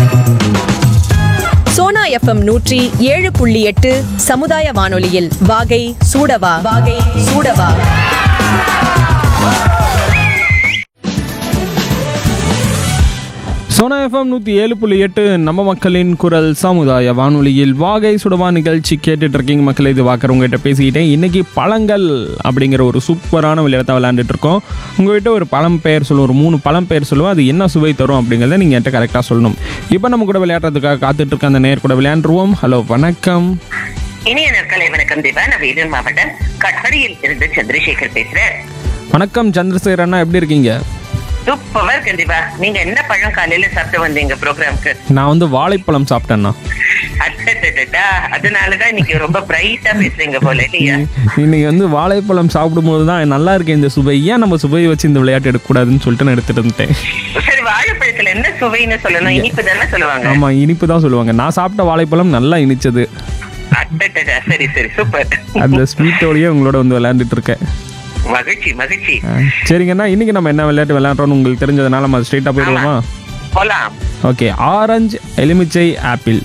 Sona FM நூற்றி ஏழு புள்ளி எட்டு சமுதாய வானொலியில் வாகை சூடவா வாகை சூடவா சோனா எஃப்எம் நூற்றி ஏழு புள்ளி எட்டு நம்ம மக்களின் குரல் சமுதாய வானொலியில் வாகை சுடவா நிகழ்ச்சி கேட்டுட்டு இருக்கீங்க மக்கள் இது வாக்குறவங்ககிட்ட பேசிக்கிட்டேன் இன்னைக்கு பழங்கள் அப்படிங்கிற ஒரு சூப்பரான விளையாட்டை விளையாண்டுட்டு இருக்கோம் உங்ககிட்ட ஒரு பழம் பெயர் சொல்லுவோம் ஒரு மூணு பழம் பெயர் சொல்லுவோம் அது என்ன சுவை தரும் அப்படிங்கிறத நீங்கள் என்கிட்ட கரெக்டாக சொல்லணும் இப்போ நம்ம கூட விளையாடுறதுக்காக காத்துட்டு இருக்க அந்த நேர் கூட விளையாண்டுருவோம் ஹலோ வணக்கம் இனிய நாட்களை வணக்கம் தேவா நான் வேலூர் மாவட்டம் கட்படியில் இருந்து சந்திரசேகர் பேசுறேன் வணக்கம் சந்திரசேகர் அண்ணா எப்படி இருக்கீங்க சூப்பரா இருக்கேன் தேவா நீங்க என்ன பழம் காலையில சாப்பிட்டு வந்தீங்க ப்ரோக்ராம்க்கு நான் வந்து வாழைப்பழம் சாப்பிட்டேண்ணா அட்டா அதனாலதான் இன்னைக்கு ரொம்ப பிரைட்டா பேசுறீங்க போல இல்லையா இன்னைக்கு வந்து வாழைப்பழம் சாப்பிடும்போது தான் நல்லா இருக்கு இந்த சுவை ஏன் நம்ம சுவையை வச்சு இந்த விளையாட்டு எடுக்கக்கூடாதுன்னு சொல்லிட்டு நான் எடுத்துட்டு வந்துட்டேன் சரி வாழைப்பழத்துல என்ன சுவைன்னு சொல்லணும் இனிப்பு தானே சொல்லுவாங்க ஆமா இனிப்பு தான் சொல்லுவாங்க நான் சாப்பிட்ட வாழைப்பழம் நல்லா இனிச்சது அட்டா சரி சரி சூப்பர் அந்த ஸ்வீட்டோடயே உங்களோட வந்து விளையாண்டுட்டு இருக்கேன் மகிழ்ச்சி மகிழ்ச்சி ஆ, சரிங்கண்ணா இன்னைக்கு நம்ம என்ன விளையாட்டு விளையாடுறோம்னு உங்களுக்கு தெரிஞ்சதுனால நம்ம ஸ்ட்ரெயிட்டாக போயிடுவோமா போலாம் ஓகே ஆரஞ்சு எலுமிச்சை ஆப்பிள்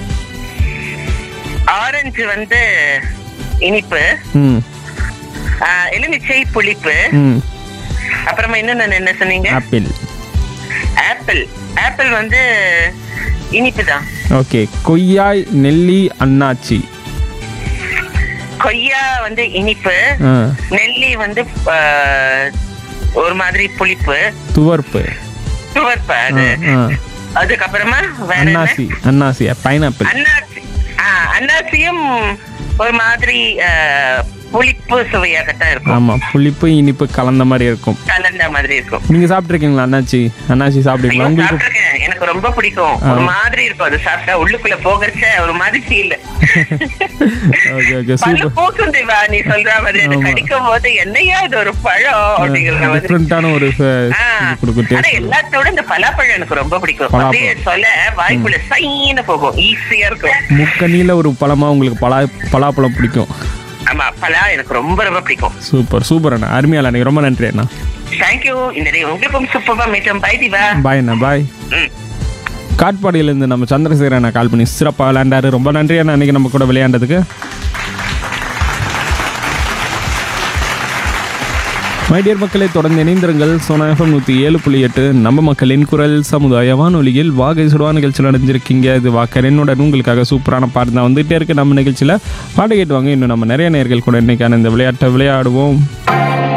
ஆரஞ்சு வந்து இனிப்பு ம் ஆ, எலுமிச்சை புளிப்பு ம் அப்புறமா இன்னொன்னு என்ன சொன்னீங்க ஆப்பிள் ஆப்பிள் ஆப்பிள் வந்து இனிப்பு தான் ஓகே கொய்யாய் நெல்லி அன்னாச்சி கொய்யா வந்து இனிப்பு ஆ நெல்லி வந்து ஆ, ஒரு மாதிரி புளிப்பு துவர்ப்பு துவர்ப்பு ஆ, அது ஆ. அதுக்கப்புறமா வேற என்ன அன்னாசி அன்னாசி பைனாப்பிள் அன்னாசி ஆ, அன்னாசியும் ஒரு மாதிரி ஆ, புளிப்பு சுவையாகத்தான் இருக்கும் ஆமா புளிப்பு இனிப்பு கலந்த மாதிரி இருக்கும் கலந்த மாதிரி இருக்கும் நீங்க சாப்பிட்ருக்கீங்களா அண்ணாச்சி அண்ணாச்சி சாப்பிட்டீங்களா ஐயோ, உங்களுக்கு சாப்பிட்டிருக்கேன். எனக்கு ரொம்ப பிடிக்கும் ஒரு மாதிரி இருக்கும் அது சாப்பிட்டா உள்ளுக்குள்ள போகிறச்ச ஒரு மாதிரி ஃபீல் ஓகே ஓகே பல்லு சூப்பர் பூக்கும் தேவா நீ சொல்ற மாதிரி அது ஆமா. கடிக்கும் போது என்னையா இது ஒரு பழம் அப்படிங்கிற மாதிரி டிஃப்ரெண்டான ஒரு ஃப- ஆ, இது கொடுக்கும் ஆனா டேஸ்ட் எல்லாத்தோட இந்த பலாப்பழம் எனக்கு ரொம்ப பிடிக்கும் பலாப்பழம். அப்படியே சொல்ல வாய்க்குள்ள சைன்னு போகும் ஈஸியா இருக்கும் முக்கனியில் ஒரு பழமா உங்களுக்கு பலா பலாப்பழம் பிடிக்கும் ஆமா பலா எனக்கு ரொம்ப ரொம்ப பிடிக்கும் சூப்பர் சூப்பர் அண்ணா அருமையா அண்ணா ரொம்ப நன்றி அண்ணா தேங்க்யூ இந்த day உங்களுக்கும் சூப்பரா மீட்டும் பை திவா பாய் அண்ணா பாய் ம் காட்பாடியிலேருந்து நம்ம சந்திரசேகர் அண்ணா கால் பண்ணி சிறப்பாக விளையாண்டாரு ரொம்ப நன்றி அண்ணா அன்னைக்கு நம்ம கூட விளையாண்டதுக்கு மைடியர் மக்களை தொடர்ந்து இணைந்திருங்கள் சோனா எஃப்எம் நூற்றி ஏழு புள்ளி எட்டு நம்ம மக்களின் குரல் சமுதாய வானொலியில் வாகை சுடுவா நிகழ்ச்சியில் அடைஞ்சிருக்கீங்க இது வாக்கரனுடன் உங்களுக்காக சூப்பரான பாட்டு தான் வந்துகிட்டே இருக்கு நம்ம நிகழ்ச்சியில் பாட்டு கேட்டு வாங்க இன்னும் நம்ம நிறைய நேர்கள் கூட இன்னைக்கான இந்த விளையாட்டை விளையாடுவோம்